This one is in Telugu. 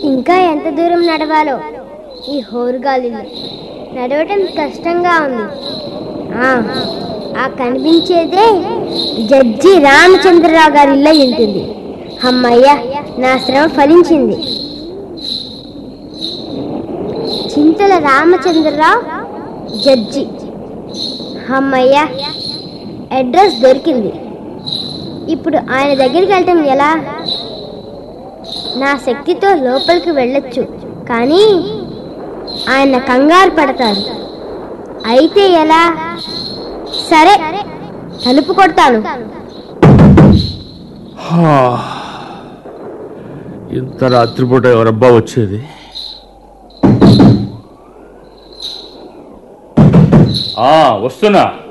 ఇంకా ఎంత దూరం నడవాలో ఈ హోరుగాలిలో నడవటం కష్టంగా ఉంది ఆ, ఆ కనిపించేదే జడ్జి రామచంద్రరావు గారి ఇల్లు అయి ఉంటుంది అమ్మయ్య నా శ్రమ ఫలించింది చింతల రామచంద్రరావు జడ్జి అమ్మయ్య అడ్రస్ దొరికింది ఇప్పుడు ఆయన దగ్గరికి వెళ్ళటం ఎలా నా శక్తితో లోపలికి వెళ్ళొచ్చు కానీ ఆయన కంగారు పడతారు అయితే ఎలా సరే తలుపు కొడతాను హా. ఇంత రాత్రిపూట ఎవరబ్బా వచ్చేది ఆ వస్తున్నా